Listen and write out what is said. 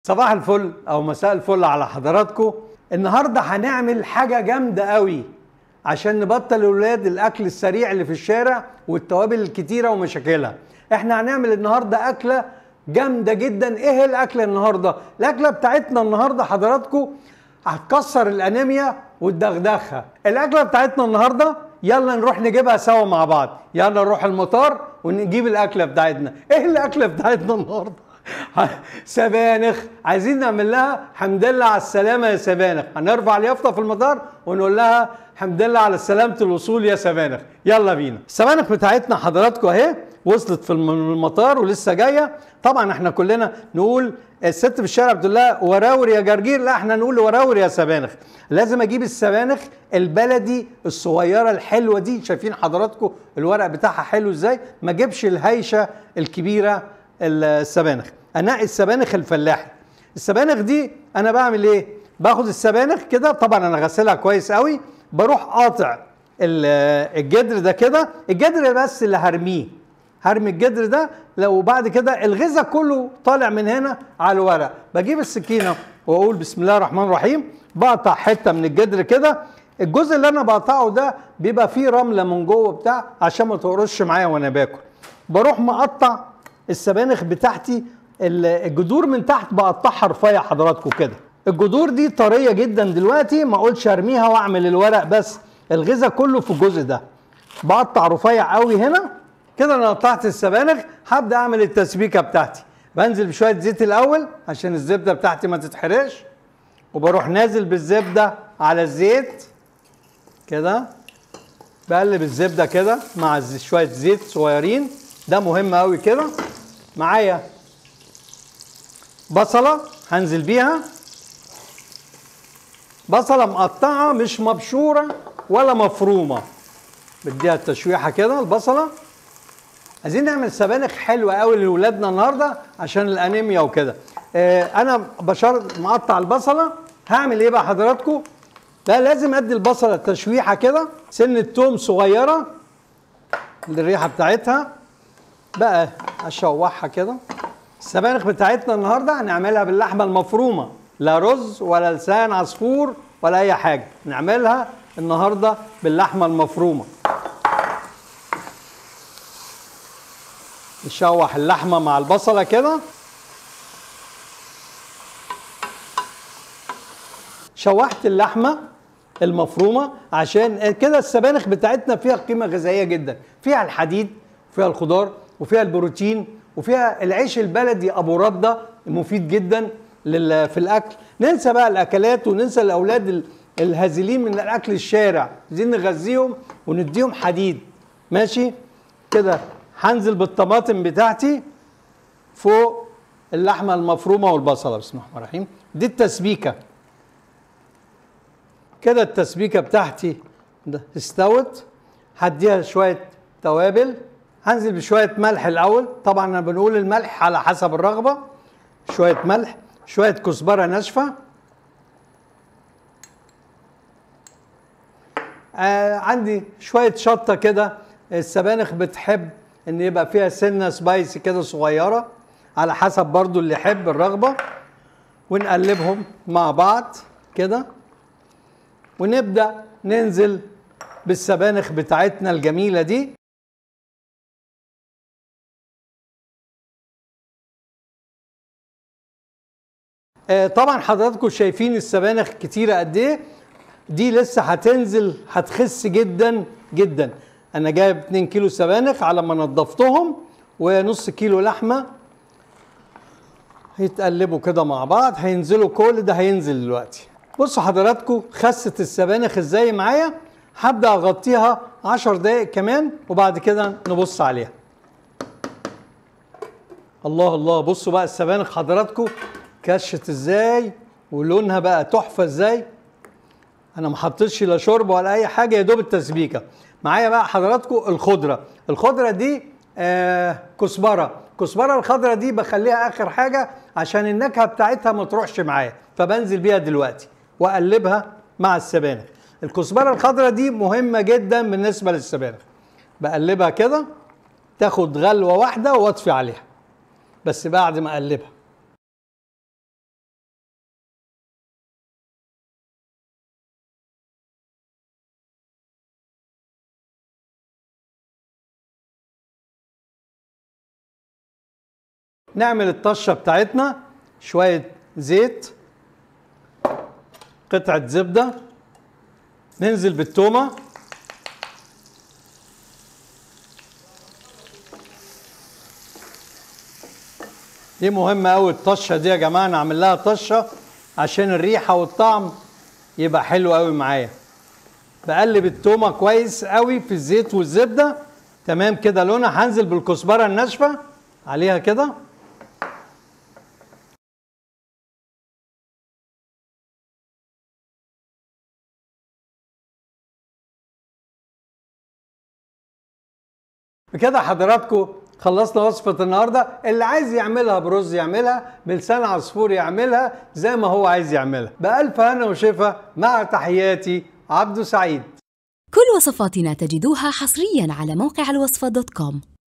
صباح الفل او مساء الفل على حضراتكم النهارده هنعمل حاجه جامده قوي عشان نبطل الاولاد الاكل السريع اللي في الشارع والتوابل الكتيره ومشاكلها احنا هنعمل النهارده اكله جامده جدا ايه هي الاكله النهارده الاكله بتاعتنا النهارده حضراتكم هتكسر الانيميا وتدغدغها الاكله بتاعتنا النهارده يلا نروح نجيبها سوا مع بعض يلا نروح المطار ونجيب الاكله بتاعتنا ايه الاكله بتاعتنا النهارده سبانخ عايزين نعمل لها حمد لله على السلامه يا سبانخ هنرفع اليافطه في المطار ونقول لها حمد لله على سلامه الوصول يا سبانخ يلا بينا السبانخ بتاعتنا حضراتكم اهي وصلت في المطار ولسه جايه طبعا احنا كلنا نقول الست في الشارع بتقول لها وراور يا جرجير لا احنا نقول وراور يا سبانخ لازم اجيب السبانخ البلدي الصغيره الحلوه دي شايفين حضراتكم الورق بتاعها حلو ازاي ما اجيبش الهيشه الكبيره السبانخ انقي السبانخ الفلاحي السبانخ دي انا بعمل ايه باخد السبانخ كده طبعا انا غسلها كويس قوي بروح قاطع الجدر ده كده الجدر بس اللي هرميه هرمي الجدر ده لو بعد كده الغذاء كله طالع من هنا على الورق بجيب السكينه واقول بسم الله الرحمن الرحيم بقطع حته من الجدر كده الجزء اللي انا بقطعه ده بيبقى فيه رمله من جوه بتاع عشان ما تقرش معايا وانا باكل بروح مقطع السبانخ بتاعتي الجذور من تحت بقطعها رفيع حضراتكم كده الجذور دي طريه جدا دلوقتي ما اقولش ارميها واعمل الورق بس الغذاء كله في الجزء ده بقطع رفيع قوي هنا كده انا قطعت السبانخ هبدا اعمل التسبيكه بتاعتي بنزل بشويه زيت الاول عشان الزبده بتاعتي ما تتحرقش وبروح نازل بالزبده على الزيت كده بقلب الزبده كده مع شويه زيت صغيرين ده مهم قوي كده معايا بصله هنزل بيها بصله مقطعه مش مبشوره ولا مفرومه بديها التشويحه كده البصله عايزين نعمل سبانخ حلوه قوي لاولادنا النهارده عشان الانيميا وكده آه انا بشر مقطع البصله هعمل ايه بقى حضراتكم لا لازم ادي البصله تشويحه كده سنه توم صغيره للريحه بتاعتها بقى اشوحها كده السبانخ بتاعتنا النهارده هنعملها باللحمه المفرومه لا رز ولا لسان عصفور ولا اي حاجه نعملها النهارده باللحمه المفرومه نشوح اللحمه مع البصله كده شوحت اللحمه المفرومه عشان كده السبانخ بتاعتنا فيها قيمه غذائيه جدا فيها الحديد فيها الخضار وفيها البروتين وفيها العيش البلدي ابو رده مفيد جدا في الاكل ننسى بقى الاكلات وننسى الاولاد الهازلين من الاكل الشارع عايزين نغذيهم ونديهم حديد ماشي كده هنزل بالطماطم بتاعتي فوق اللحمه المفرومه والبصله بسم الله الرحمن الرحيم دي التسبيكه كده التسبيكه بتاعتي استوت هديها شويه توابل هنزل بشويه ملح الاول طبعا انا بنقول الملح على حسب الرغبه شويه ملح شويه كزبره ناشفه آه عندي شويه شطه كده السبانخ بتحب ان يبقى فيها سنه سبايسي كده صغيره على حسب برضو اللي يحب الرغبه ونقلبهم مع بعض كده ونبدا ننزل بالسبانخ بتاعتنا الجميله دي آه طبعا حضراتكم شايفين السبانخ كتيره قد ايه دي لسه هتنزل هتخس جدا جدا انا جايب 2 كيلو سبانخ على ما نضفتهم ونص كيلو لحمه هيتقلبوا كده مع بعض هينزلوا كل ده هينزل دلوقتي بصوا حضراتكم خست السبانخ ازاي معايا هبدا اغطيها 10 دقايق كمان وبعد كده نبص عليها الله الله بصوا بقى السبانخ حضراتكم كشت ازاي ولونها بقى تحفه ازاي انا ما حطيتش لا شوربه ولا اي حاجه يا دوب التسبيكه معايا بقى حضراتكم الخضره الخضره دي آه كزبره الكزبره الخضره دي بخليها اخر حاجه عشان النكهه بتاعتها ما تروحش معايا فبنزل بيها دلوقتي واقلبها مع السبانخ الكزبره الخضره دي مهمه جدا بالنسبه للسبانخ بقلبها كده تاخد غلوه واحده واطفي عليها بس بعد ما اقلبها نعمل الطشه بتاعتنا شويه زيت قطعه زبده ننزل بالتومه دي مهمة أوي الطشة دي يا جماعة نعمل لها طشة عشان الريحة والطعم يبقى حلو أوي معايا بقلب التومة كويس أوي في الزيت والزبدة تمام كده لونها هنزل بالكزبرة الناشفة عليها كده بكده حضراتكم خلصنا وصفة النهاردة اللي عايز يعملها برز يعملها بلسان عصفور يعملها زي ما هو عايز يعملها بألف هنا وشفا مع تحياتي عبدو سعيد كل وصفاتنا تجدوها حصريا على موقع الوصفة دوت كوم